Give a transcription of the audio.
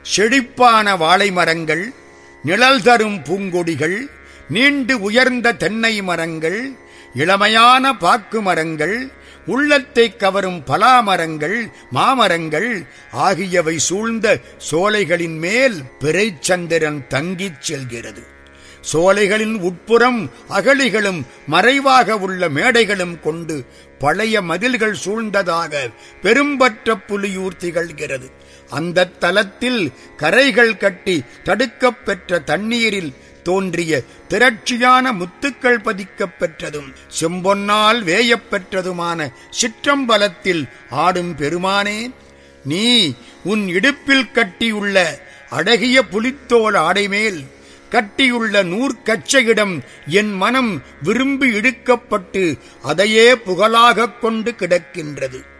செழிப்பான வாழை மரங்கள் நிழல் தரும் பூங்கொடிகள் நீண்டு உயர்ந்த தென்னை மரங்கள் இளமையான பாக்கு மரங்கள் உள்ளத்தை கவரும் பலா மரங்கள் மாமரங்கள் ஆகியவை சூழ்ந்த சோலைகளின் மேல் பிறைச்சந்திரன் தங்கிச் செல்கிறது சோலைகளின் உட்புறம் அகழிகளும் மறைவாக உள்ள மேடைகளும் கொண்டு பழைய மதில்கள் சூழ்ந்ததாக பெரும்பற்ற புலியூர் திகழ்கிறது அந்த தலத்தில் கரைகள் கட்டி தடுக்கப் பெற்ற தண்ணீரில் தோன்றிய திரட்சியான முத்துக்கள் பதிக்கப் பெற்றதும் செம்பொன்னால் வேயப் பெற்றதுமான சிற்றம்பலத்தில் ஆடும் பெருமானே நீ உன் இடுப்பில் கட்டியுள்ள அழகிய புலித்தோல் ஆடைமேல் கட்டியுள்ள நூற்கச்சையிடம் என் மனம் விரும்பி இழுக்கப்பட்டு அதையே புகழாகக் கொண்டு கிடக்கின்றது